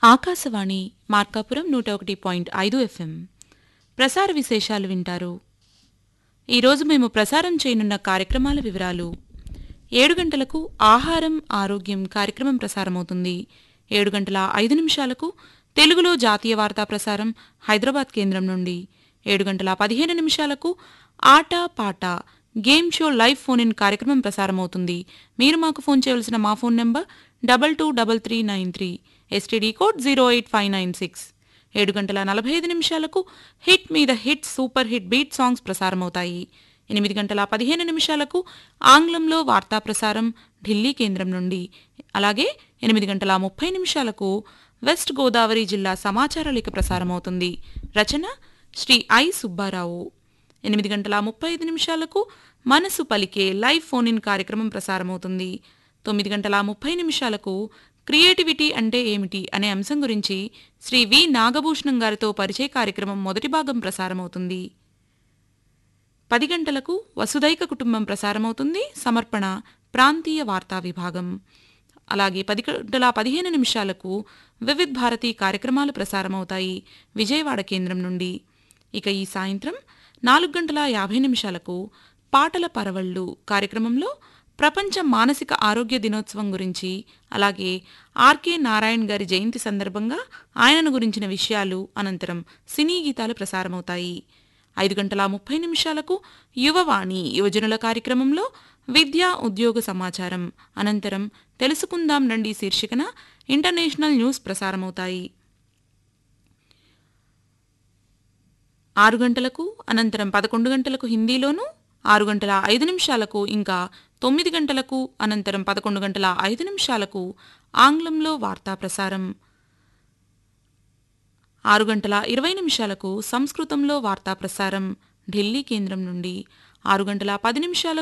ఆకాశవాణి మార్కాపురం నూట ఒకటి పాయింట్ ఐదు ఎఫ్ఎం ప్రసార విశేషాలు వింటారు ఈరోజు మేము ప్రసారం చేయనున్న కార్యక్రమాల వివరాలు ఏడు గంటలకు ఆహారం ఆరోగ్యం కార్యక్రమం ప్రసారమవుతుంది ఏడు గంటల ఐదు నిమిషాలకు తెలుగులో జాతీయ వార్తా ప్రసారం హైదరాబాద్ కేంద్రం నుండి ఏడు గంటల పదిహేను నిమిషాలకు ఆట పాట game show live phone in కార్యక్రమం ప్రసారమవుతుంది మీరు మాకు ఫోన్ చేయవలసిన మా phone number double two double three nine three STD code zero eight five nine six ఏడు గంటల నలభై ఐదు నిమిషాలకు హిట్ మీద hit super hit beat songs ప్రసారమవుతాయి ఎనిమిది గంటల పదిహేను నిమిషాలకు ఆంగ్లంలో వార్తా ప్రసారం ఢిల్లీ కేంద్రం నుండి అలాగే ఎనిమిది గంటల ముప్పై నిమిషాలకు వెస్ట్ గోదావరి జిల్లా సమాచార లేఖ ప్రసారమవుతుంది రచన శ్రీ ఐ సుబ్బారావు ఎనిమిది గంటల ముప్పై ఐదు నిమిషాలకు మనసు పలికే లైవ్ ఫోన్ ఇన్ కార్యక్రమం ప్రసారమవుతుంది తొమ్మిది గంటల ముప్పై నిమిషాలకు క్రియేటివిటీ అంటే ఏమిటి అనే అంశం గురించి శ్రీ వి నాగభూషణం గారితో పరిచయ కార్యక్రమం మొదటి భాగం ప్రసారమవుతుంది పది గంటలకు వసుదైక కుటుంబం ప్రసారమవుతుంది సమర్పణ ప్రాంతీయ వార్తా విభాగం అలాగే పది గంటల పదిహేను నిమిషాలకు వివిధ్ భారతి కార్యక్రమాలు ప్రసారమవుతాయి విజయవాడ కేంద్రం నుండి ఇక ఈ సాయంత్రం నాలుగు గంటల యాభై నిమిషాలకు పాటల పరవళ్ళు కార్యక్రమంలో ప్రపంచ మానసిక ఆరోగ్య దినోత్సవం గురించి అలాగే ఆర్కే నారాయణ్ గారి జయంతి సందర్భంగా ఆయనను గురించిన విషయాలు అనంతరం సినీ గీతాలు ప్రసారమవుతాయి ఐదు గంటల ముప్పై నిమిషాలకు యువవాణి యువజనుల కార్యక్రమంలో విద్యా ఉద్యోగ సమాచారం అనంతరం తెలుసుకుందాం రండి శీర్షికన ఇంటర్నేషనల్ న్యూస్ ప్రసారమవుతాయి ఆరు గంటలకు అనంతరం పదకొండు గంటలకు హిందీలోనూ ఆరు గంటల ఐదు నిమిషాలకు ఇంకా తొమ్మిది గంటలకు అనంతరం పదకొండు గంటల ఐదు నిమిషాలకు ఆంగ్లంలో వార్తా ప్రసారం ఆరు గంటల ఇరవై నిమిషాలకు సంస్కృతంలో వార్తా ప్రసారం ఢిల్లీ కేంద్రం నుండి ఆరు గంటల పది నిమిషాలకు